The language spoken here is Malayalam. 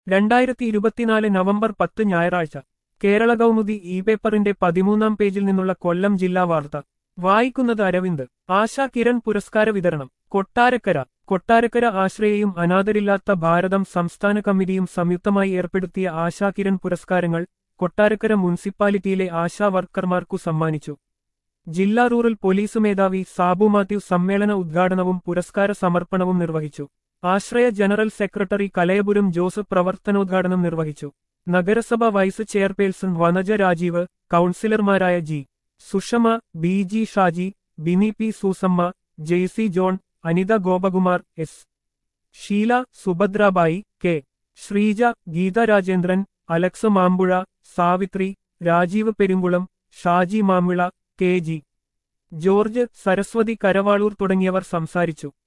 രണ്ടായിരത്തി ഇരുപത്തിനാല് നവംബർ പത്ത് ഞായറാഴ്ച കേരള കൗമുദി ഇ പേപ്പറിന്റെ പതിമൂന്നാം പേജിൽ നിന്നുള്ള കൊല്ലം ജില്ലാ വാർത്ത വായിക്കുന്നത് അരവിന്ദ് ആശാ കിരൺ പുരസ്കാര വിതരണം കൊട്ടാരക്കര കൊട്ടാരക്കര ആശ്രയയും അനാഥരില്ലാത്ത ഭാരതം സംസ്ഥാന കമ്മിറ്റിയും സംയുക്തമായി ഏർപ്പെടുത്തിയ ആശാ കിരൺ പുരസ്കാരങ്ങൾ കൊട്ടാരക്കര മുനിസിപ്പാലിറ്റിയിലെ ആശാ വർക്കർമാർക്കു സമ്മാനിച്ചു ജില്ലാ റൂറൽ പോലീസ് മേധാവി സാബു മാത്യു സമ്മേളന ഉദ്ഘാടനവും പുരസ്കാര സമർപ്പണവും നിർവഹിച്ചു ആശ്രയ ജനറൽ സെക്രട്ടറി കലയപുരം ജോസഫ് പ്രവർത്തനോദ്ഘാടനം നിർവഹിച്ചു നഗരസഭ വൈസ് ചെയർപേഴ്സൺ വനജ രാജീവ് കൗൺസിലർമാരായ G Sushama B G Shaji Bini P Susamma Jaicy John Anitha Gopakumar S Sheela Subhadrabai K Sreeja Geetha Rajendran Alex Mampuzha Savithri Rajeev Perunkulam Shaji Mamila K G George Saraswathi Karavaloor തുടങ്ങിയവർ സംസാരിച്ചു